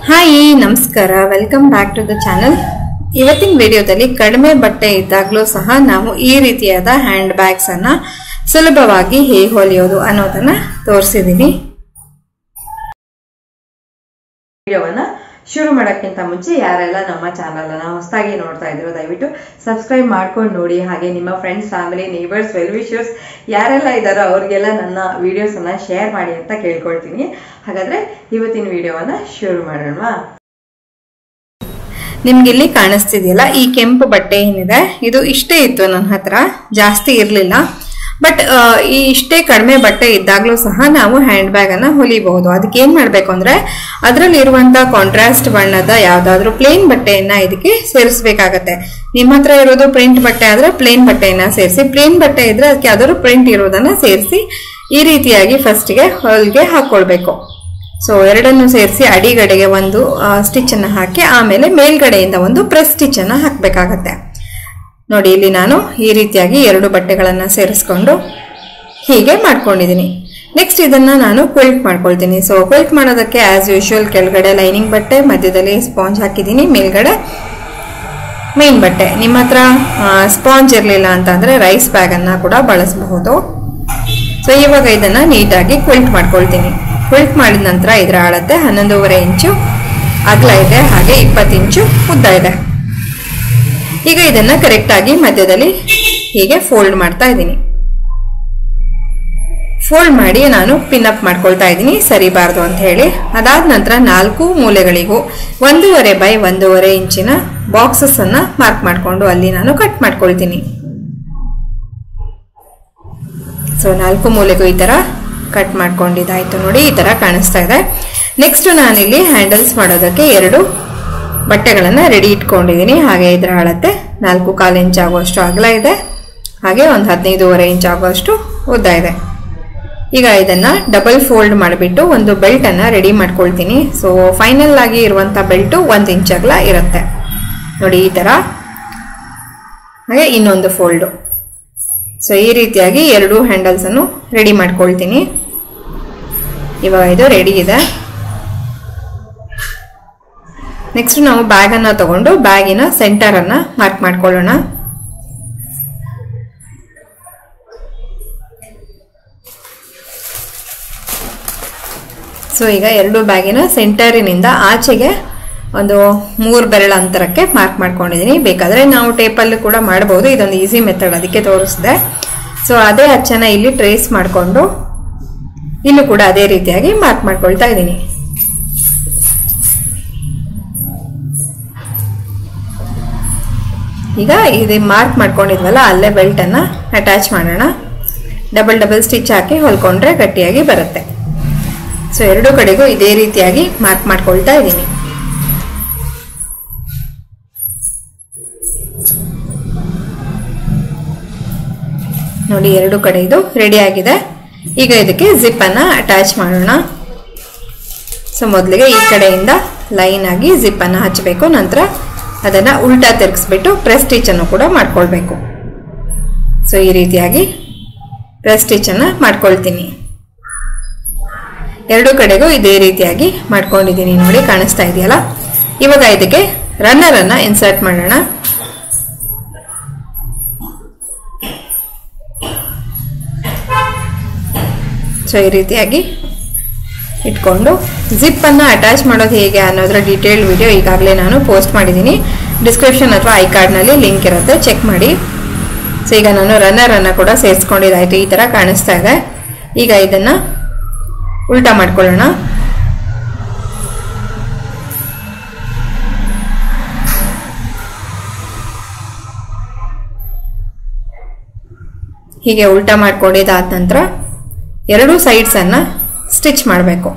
hi ನಮಸ್ಕಾರ welcome back to the channel ಇವತ್ತಿನ ವಿಡಿಯೋದಲ್ಲಿ ಕಡಿಮೆ ಬಟ್ಟೆ ಇದ್ದಾಗಲೂ ಸಹ ನಾವು ಈ ರೀತಿಯಾದ ಹ್ಯಾಂಡ್ ಬ್ಯಾಗ್ಸ್ ಅನ್ನ ಸುಲಭವಾಗಿ ಹೇಗೆ ಹೊಲಿಯೋದು ಅನ್ನೋದನ್ನ ತೋರಿಸಿದೀನಿ ವಿಡಿಯೋವನ್ನ ಶುರು ಮಾಡೋಕ್ಕಿಂತ ಮುಂಚೆ ಯಾರೆಲ್ಲ ನಮ್ಮ ಚಾನಲ್ ಅನ್ನ ಹೊಸದಾಗಿ ನೋಡ್ತಾ ಇದ್ರು ದಯವಿಟ್ಟು ಸಬ್ಸ್ಕ್ರೈಬ್ ಮಾಡ್ಕೊಂಡು ನೋಡಿ ಹಾಗೆ ನಿಮ್ಮ friends family neighbours well wishers ಯಾರೆಲ್ಲ ಇದ್ದಾರೋ ಅವ್ರಿಗೆಲ್ಲ ನನ್ನ ವಿಡಿಯೋಸ್ ಅನ್ನ ಶೇರ್ ಮಾಡಿ ಅಂತ ಕೇಳ್ಕೊಳ್ತೀನಿ ಹಾಗಾದ್ರೆ ಇವತ್ತಿನ ವಿಡಿಯೋವನ್ನ ಶುರು ಮಾಡೋಣ ನಿಮ್ಗೆ ಇಲ್ಲಿ ಕಾಣಿಸ್ತಿದೆಯಲ್ಲ ಈ ಕೆಂಪು ಬಟ್ಟೆ ಏನಿದೆ ಇದು ಇಷ್ಟೇ ಇತ್ತು ನನ್ನ ಹತ್ರ ಜಾಸ್ತಿ ಇರಲಿಲ್ಲ ಬಟ್ ಈ ಇಷ್ಟೇ ಕಡಿಮೆ ಬಟ್ಟೆ ಇದ್ದಾಗಲೂ ಸಹ ನಾವು ಹ್ಯಾಂಡ್ ಬ್ಯಾಗ್ ಅನ್ನ ಹೊಲಿಬಹುದು ಅದಕ್ಕೆ ಏನ್ ಮಾಡ್ಬೇಕು ಅಂದ್ರೆ ಅದರಲ್ಲಿ ಇರುವಂತ ಕಾಂಟ್ರಾಸ್ಟ್ ಬಣ್ಣದ ಯಾವ್ದಾದ್ರು ಪ್ಲೇನ್ ಬಟ್ಟೆಯನ್ನ ಇದಕ್ಕೆ ಸೇರಿಸಬೇಕಾಗತ್ತೆ ನಿಮ್ಮ ಹತ್ರ ಇರೋದು ಪ್ರಿಂಟ್ ಬಟ್ಟೆ ಆದ್ರೆ ಪ್ಲೇನ್ ಬಟ್ಟೆಯನ್ನ ಸೇರಿಸಿ ಪ್ಲೇನ್ ಬಟ್ಟೆ ಇದ್ರೆ ಅದಕ್ಕೆ ಯಾವ್ದಾದ್ರು ಪ್ರಿಂಟ್ ಇರೋದನ್ನ ಸೇರಿಸಿ ಈ ರೀತಿಯಾಗಿ ಫಸ್ಟ್ಗೆ ಹೊಲಿಗೆ ಹಾಕೊಳ್ಬೇಕು ಸೊ ಎರಡನ್ನು ಸೇರಿಸಿ ಅಡಿಗಡೆಗೆ ಒಂದು ಸ್ಟಿಚ್ ಅನ್ನ ಹಾಕಿ ಆಮೇಲೆ ಮೇಲ್ಗಡೆಯಿಂದ ಒಂದು ಪ್ರೆಸ್ ಸ್ಟಿಚ್ ಅನ್ನ ಹಾಕಬೇಕಾಗತ್ತೆ ನೋಡಿ ಇಲ್ಲಿ ನಾನು ಈ ರೀತಿಯಾಗಿ ಎರಡು ಬಟ್ಟೆಗಳನ್ನ ಸೇರಿಸ್ಕೊಂಡು ಹೀಗೆ ಮಾಡ್ಕೊಂಡಿದ್ದೀನಿ ನೆಕ್ಸ್ಟ್ ಇದನ್ನ ನಾನು ಕ್ವಿಲ್ಟ್ ಮಾಡ್ಕೊಳ್ತೀನಿ ಸೊ ಕ್ವಿಲ್ಟ್ ಮಾಡೋದಕ್ಕೆ ಆಸ್ ಯೂಶುವಲ್ ಕೆಳಗಡೆ ಲೈನಿಂಗ್ ಬಟ್ಟೆ ಮಧ್ಯದಲ್ಲಿ ಸ್ಪಾಂಜ್ ಹಾಕಿದ್ದೀನಿ ಮೇಲ್ಗಡೆ ಮೇನ್ ಬಟ್ಟೆ ನಿಮ್ಮ ಹತ್ರ ಸ್ಪಾಂಜ್ ಇರಲಿಲ್ಲ ಅಂತಂದ್ರೆ ರೈಸ್ ಬ್ಯಾಗ್ ಅನ್ನ ಕೂಡ ಬಳಸಬಹುದು ಸೊ ಇವಾಗ ಇದನ್ನ ನೀಟಾಗಿ ಕ್ವಿಲ್ಟ್ ಮಾಡ್ಕೊಳ್ತೀನಿ ಕ್ವಿಲ್ಟ್ ಮಾಡಿದ ನಂತರ ಇದರ ಅಳತೆ ಹನ್ನೊಂದೂವರೆ ಇಂಚು ಅಗಲ ಇದೆ ಹಾಗೆ ಇಪ್ಪತ್ತು ಇಂಚು ಉದ್ದ ಇದೆ ಈಗ ಇದನ್ನ ಕರೆಕ್ಟ್ ಆಗಿ ಮಧ್ಯದಲ್ಲಿ ಹೀಗೆ ಫೋಲ್ಡ್ ಮಾಡ್ತಾ ಇದ್ದೀನಿ ಫೋಲ್ಡ್ ಮಾಡಿ ನಾನು ಪಿನ್ ಅಪ್ ಮಾಡ್ಕೊಳ್ತಾ ಇದ್ದೀನಿ ಸರಿಬಾರ್ದು ಅಂತ ಹೇಳಿ ಅದಾದ ನಂತರ ನಾಲ್ಕು ಮೂಲೆಗಳಿಗೂ ಒಂದೂವರೆ ಬೈ ಒಂದೂವರೆ ಇಂಚಿನ ಬಾಕ್ಸಸ್ ಅನ್ನ ಮಾರ್ಕ್ ಮಾಡಿಕೊಂಡು ಅಲ್ಲಿ ನಾನು ಕಟ್ ಮಾಡ್ಕೊಳ್ತೀನಿ ಸೊ ನಾಲ್ಕು ಮೂಲೆಗೂ ಈ ತರ ಕಟ್ ಮಾಡ್ಕೊಂಡಿದ್ದಾಯ್ತು ನೋಡಿ ಈ ತರ ಕಾಣಿಸ್ತಾ ಇದೆ ನೆಕ್ಸ್ಟ್ ನಾನಿಲ್ಲಿ ಹ್ಯಾಂಡಲ್ಸ್ ಮಾಡೋದಕ್ಕೆ ಎರಡು ಬಟ್ಟೆಗಳನ್ನ ರೆಡಿ ಇಟ್ಕೊಂಡಿದ್ದೀನಿ ಹಾಗೆ ಇದರ ಅಳತೆ ನಾಲ್ಕು ಕಾಲು ಇಂಚ್ ಆಗುವಷ್ಟು ಅಗಲ ಇದೆ ಹಾಗೆ ಒಂದು ಹದಿನೈದೂವರೆ ಇಂಚ್ ಆಗುವಷ್ಟು ಉದ್ದ ಇದೆ ಈಗ ಇದನ್ನ ಡಬಲ್ ಫೋಲ್ಡ್ ಮಾಡಿಬಿಟ್ಟು ಒಂದು ಬೆಲ್ಟ್ ಅನ್ನ ರೆಡಿ ಮಾಡ್ಕೊಳ್ತೀನಿ ಸೊ ಫೈನಲ್ ಆಗಿ ಇರುವಂತ ಬೆಲ್ಟು ಒಂದು ಇಂಚ್ ಅಗಲ ಇರುತ್ತೆ ನೋಡಿ ಈ ತರ ಹಾಗೆ ಇನ್ನೊಂದು ಫೋಲ್ಡು ಸೊ ಈ ರೀತಿಯಾಗಿ ಎರಡು ಹ್ಯಾಂಡಲ್ಸ್ ಅನ್ನು ರೆಡಿ ಮಾಡ್ಕೊಳ್ತೀನಿ ಇವಾಗ ಇದು ರೆಡಿ ಇದೆ ನೆಕ್ಸ್ಟ್ ನಾವು ಬ್ಯಾಗ್ ಅನ್ನ ತಗೊಂಡು ಬ್ಯಾಗಿನ ಸೆಂಟರ್ ಅನ್ನ ಮಾರ್ಕ್ ಮಾಡ್ಕೊಳ್ಳೋಣ ಸೊ ಈಗ ಎರಡು ಬ್ಯಾಗಿನ ಸೆಂಟರಿನಿಂದ ಆಚೆಗೆ ಒಂದು ಮೂರು ಬೆರಳ ಅಂತರಕ್ಕೆ ಮಾರ್ಕ್ ಮಾಡ್ಕೊಂಡಿದ್ದೀನಿ ಬೇಕಾದ್ರೆ ನಾವು ಟೇಪಲ್ಲಿ ಕೂಡ ಮಾಡಬಹುದು ಇದೊಂದು ಈಸಿ ಮೆಥಡ್ ಅದಕ್ಕೆ ತೋರಿಸಿದೆ ಸೊ ಅದೇ ಅಚ್ಚನ ಇಲ್ಲಿ ಟ್ರೇಸ್ ಮಾಡಿಕೊಂಡು ಇಲ್ಲೂ ಕೂಡ ಅದೇ ರೀತಿಯಾಗಿ ಮಾರ್ಕ್ ಮಾಡ್ಕೊಳ್ತಾ ಇದ್ದೀನಿ ಈಗ ಇದು ಮಾರ್ಕ್ ಮಾಡ್ಕೊಂಡಿದ್ವಲ್ಲ ಅಲ್ಲೇ ಬೆಲ್ಟ್ ಅನ್ನ ಅಟ್ಯಾಚ್ ಮಾಡೋಣ ಡಬಲ್ ಡಬಲ್ ಸ್ಟಿಚ್ ಹಾಕಿ ಹೊಲ್ಕೊಂಡ್ರೆ ಗಟ್ಟಿಯಾಗಿ ಬರುತ್ತೆ ಸೊ ಎರಡು ಕಡೆಗೂ ಇದೇ ರೀತಿಯಾಗಿ ಮಾರ್ಕ್ ಮಾಡ್ಕೊಳ್ತಾ ಇದ್ದೀನಿ ನೋಡಿ ಎರಡು ಕಡೆ ಇದು ರೆಡಿ ಆಗಿದೆ ಈಗ ಇದಕ್ಕೆ ಜಿಪ್ ಅನ್ನ ಅಟ್ಯಾಚ್ ಮಾಡೋಣ ಸೊ ಮೊದಲಿಗೆ ಈ ಕಡೆಯಿಂದ ಲೈನ್ ಆಗಿ ಜಿಪ್ ಅನ್ನ ಹಚ್ಚಬೇಕು ನಂತರ ಅದನ್ನ ಉಲ್ಟಾ ತಿರುಗಿಸ್ಬಿಟ್ಟು ಪ್ರೆಸ್ ಸ್ಟಿಚ್ ಅನ್ನು ಕೂಡ ಮಾಡ್ಕೊಳ್ಬೇಕು ಸೊ ಈ ರೀತಿಯಾಗಿ ಪ್ರೆಸ್ ಸ್ಟಿಚ್ ಅನ್ನ ಮಾಡ್ಕೊಳ್ತೀನಿ ಎರಡು ಕಡೆಗೂ ಇದೇ ರೀತಿಯಾಗಿ ಮಾಡ್ಕೊಂಡಿದ್ದೀನಿ ನೋಡಿ ಕಾಣಿಸ್ತಾ ಇದೆಯಲ್ಲ ಇವಾಗ ಇದಕ್ಕೆ ರನ್ನರ್ ಅನ್ನ ಇನ್ಸರ್ಟ್ ಮಾಡೋಣ ಸೊ ಈ ರೀತಿಯಾಗಿ ಇಟ್ಕೊಂಡು ಜಿಪ್ ಅನ್ನ ಅಟ್ಯಾಚ್ ಮಾಡೋದು ಹೇಗೆ ಅನ್ನೋದ್ರ ಡೀಟೇಲ್ಡ್ ವಿಡಿಯೋ ಈಗಾಗಲೇ ನಾನು ಪೋಸ್ಟ್ ಮಾಡಿದ್ದೀನಿ ಡಿಸ್ಕ್ರಿಪ್ಷನ್ ಅಥವಾ ಐ ಕಾರ್ಡ್ನಲ್ಲಿ ಲಿಂಕ್ ಇರುತ್ತೆ ಚೆಕ್ ಮಾಡಿ ಸೊ ಈಗ ನಾನು ರನ್ನರ್ ಅನ್ನ ಕೂಡ ಸೇರಿಸ್ಕೊಂಡಿದ್ದಾಯ್ತು ಈ ತರ ಕಾಣಿಸ್ತಾ ಇದೆ ಈಗ ಇದನ್ನ ಉಲ್ಟಾ ಮಾಡ್ಕೊಳ್ಳೋಣ ಹೀಗೆ ಉಲ್ಟಾ ಮಾಡ್ಕೊಂಡಿದ್ದಾದ ನಂತರ ಎರಡು ಸೈಡ್ಸ್ ಅನ್ನ ಸ್ಟಿಚ್ ಮಾಡಬೇಕು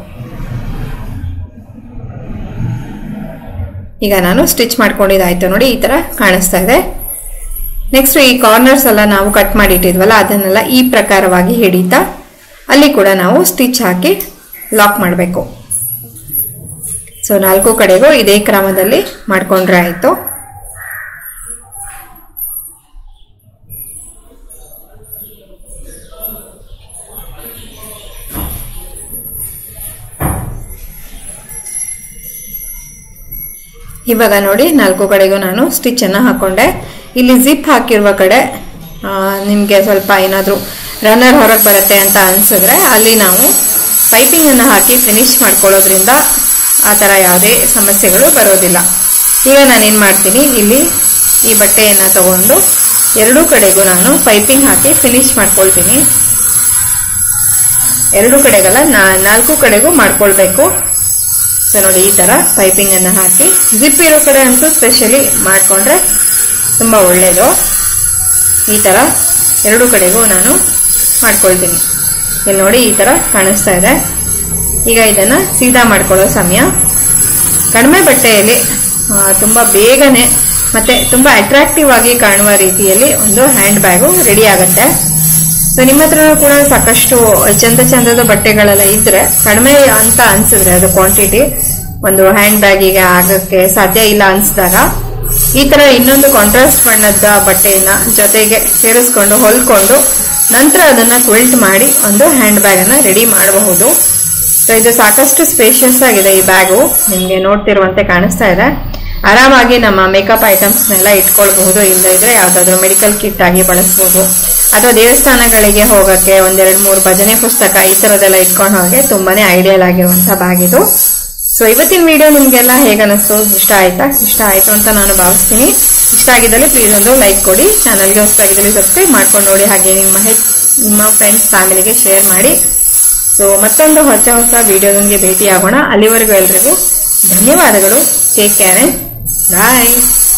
ಈಗ ನಾನು ಸ್ಟಿಚ್ ಮಾಡ್ಕೊಂಡಿದ್ದಾಯ್ತು ನೋಡಿ ಈ ತರ ಕಾಣಿಸ್ತಾ ಇದೆ ನೆಕ್ಸ್ಟ್ ಈ ಕಾರ್ನರ್ಸ್ ಎಲ್ಲ ನಾವು ಕಟ್ ಮಾಡಿ ಇಟ್ಟಿದ್ವಲ್ಲ ಅದನ್ನೆಲ್ಲ ಈ ಪ್ರಕಾರವಾಗಿ ಹಿಡಿತಾ ಅಲ್ಲಿ ಕೂಡ ನಾವು ಸ್ಟಿಚ್ ಹಾಕಿ ಲಾಕ್ ಮಾಡಬೇಕು ಸೊ ನಾಲ್ಕು ಕಡೆಗೂ ಇದೇ ಕ್ರಮದಲ್ಲಿ ಮಾಡ್ಕೊಂಡ್ರೆ ಆಯ್ತು ಇವಾಗ ನೋಡಿ ನಾಲ್ಕು ಕಡೆಗೂ ನಾನು ಸ್ಟಿಚನ್ನು ಹಾಕೊಂಡೆ ಇಲ್ಲಿ ಜಿಪ್ ಹಾಕಿರುವ ಕಡೆ ನಿಮಗೆ ಸ್ವಲ್ಪ ಏನಾದರೂ ರನ್ನರ್ ಹೊರಗೆ ಬರುತ್ತೆ ಅಂತ ಅನಿಸಿದ್ರೆ ಅಲ್ಲಿ ನಾವು ಪೈಪಿಂಗನ್ನು ಹಾಕಿ ಫಿನಿಶ್ ಮಾಡ್ಕೊಳ್ಳೋದ್ರಿಂದ ಆ ಥರ ಯಾವುದೇ ಸಮಸ್ಯೆಗಳು ಬರೋದಿಲ್ಲ ಈಗ ನಾನೇನು ಮಾಡ್ತೀನಿ ಇಲ್ಲಿ ಈ ಬಟ್ಟೆಯನ್ನು ತಗೊಂಡು ಎರಡೂ ಕಡೆಗೂ ನಾನು ಪೈಪಿಂಗ್ ಹಾಕಿ ಫಿನಿಶ್ ಮಾಡ್ಕೊಳ್ತೀನಿ ಎರಡು ಕಡೆಗಲ್ಲ ನಾ ನಾಲ್ಕು ಕಡೆಗೂ ಮಾಡ್ಕೊಳ್ಬೇಕು ಸೊ ನೋಡಿ ಈ ಥರ ಪೈಪಿಂಗನ್ನು ಹಾಕಿ ಜಿಪ್ ಇರೋ ಕಡೆ ಅಂತೂ ಸ್ಪೆಷಲಿ ಮಾಡಿಕೊಂಡ್ರೆ ತುಂಬ ಒಳ್ಳೆಯದು ಈ ಥರ ಎರಡು ಕಡೆಗೂ ನಾನು ಮಾಡ್ಕೊಳ್ತೀನಿ ಇಲ್ಲಿ ನೋಡಿ ಈ ಥರ ಕಾಣಿಸ್ತಾ ಇದೆ ಈಗ ಇದನ್ನು ಸೀದಾ ಮಾಡ್ಕೊಳ್ಳೋ ಸಮಯ ಕಡಿಮೆ ಬಟ್ಟೆಯಲ್ಲಿ ಆ, ತುಂಬ ಬೇಗನೆ ಮತ್ತೆ ತುಂಬ ಅಟ್ರಾಕ್ಟಿವ್ ಆಗಿ ಕಾಣುವ ರೀತಿಯಲ್ಲಿ ಒಂದು ಹ್ಯಾಂಡ್ ಬ್ಯಾಗು ರೆಡಿ ಆಗುತ್ತೆ ಸೊ ನಿಮ್ಮ ಹತ್ರ ಕೂಡ ಸಾಕಷ್ಟು ಚಂದ ಚಂದದ ಬಟ್ಟೆಗಳೆಲ್ಲ ಇದ್ರೆ ಕಡಿಮೆ ಅಂತ ಅನ್ಸಿದ್ರೆ ಅದು ಕ್ವಾಂಟಿಟಿ ಒಂದು ಹ್ಯಾಂಡ್ ಬ್ಯಾಗಿಗೆ ಆಗಕ್ಕೆ ಸಾಧ್ಯ ಇಲ್ಲ ಅನ್ಸಿದಾಗ ಈ ತರ ಇನ್ನೊಂದು ಕಾಂಟ್ರಾಸ್ಟ್ ಬಣ್ಣದ ಬಟ್ಟೆಯನ್ನ ಜೊತೆಗೆ ಸೇರಿಸ್ಕೊಂಡು ಹೊಲ್ಕೊಂಡು ನಂತರ ಅದನ್ನ ಕ್ವಿಲ್ಟ್ ಮಾಡಿ ಒಂದು ಹ್ಯಾಂಡ್ ಬ್ಯಾಗ್ ಅನ್ನ ರೆಡಿ ಮಾಡಬಹುದು ಸೊ ಇದು ಸಾಕಷ್ಟು ಸ್ಪೇಷಿಯಸ್ ಆಗಿದೆ ಈ ಬ್ಯಾಗು ನಿಮ್ಗೆ ನೋಡ್ತಿರುವಂತೆ ಕಾಣಿಸ್ತಾ ಇದೆ ಆರಾಮಾಗಿ ನಮ್ಮ ಮೇಕಪ್ ಐಟಮ್ಸ್ನೆಲ್ಲ ಇಟ್ಕೊಳ್ಬಹುದು ಇಲ್ಲದಿದ್ರೆ ಯಾವ್ದಾದ್ರು ಮೆಡಿಕಲ್ ಕಿಟ್ ಆಗಿ ಬಳಸಬಹುದು ಅಥವಾ ದೇವಸ್ಥಾನಗಳಿಗೆ ಹೋಗಕ್ಕೆ ಒಂದೆರಡು ಮೂರು ಭಜನೆ ಪುಸ್ತಕ ಈ ತರದೆಲ್ಲ ಇಟ್ಕೊಂಡು ಹೋಗಿ ತುಂಬಾನೇ ಐಡಿಯಲ್ ಆಗಿರುವಂತ ಬ್ಯಾಗ್ ಇದು ಸೊ ಇವತ್ತಿನ ವಿಡಿಯೋ ನಿಮ್ಗೆಲ್ಲ ಹೇಗನ್ನಿಸ್ತು ಇಷ್ಟ ಆಯ್ತಾ ಇಷ್ಟ ಆಯ್ತು ಅಂತ ನಾನು ಭಾವಿಸ್ತೀನಿ ಇಷ್ಟ ಆಗಿದ್ದಲ್ಲಿ ಪ್ಲೀಸ್ ಒಂದು ಲೈಕ್ ಕೊಡಿ ಚಾನಲ್ಗೆ ಹೊಸದಾಗಿದ್ದಲ್ಲಿ ಸಬ್ಸ್ಕ್ರೈಬ್ ಮಾಡ್ಕೊಂಡು ನೋಡಿ ಹಾಗೆ ನಿಮ್ಮ ಹೆಚ್ ನಿಮ್ಮ ಫ್ರೆಂಡ್ಸ್ ಫ್ಯಾಮಿಲಿಗೆ ಶೇರ್ ಮಾಡಿ ಸೊ ಮತ್ತೊಂದು ಹೊಸ ಹೊಸ ವಿಡಿಯೋದೊಂದಿಗೆ ಭೇಟಿ ಆಗೋಣ ಅಲ್ಲಿವರೆಗೂ ಎಲ್ರಿಗೂ ಧನ್ಯವಾದಗಳು ಟೇಕ್ ಕೇರ್ ಅಂಡ್ ಬಾಯ್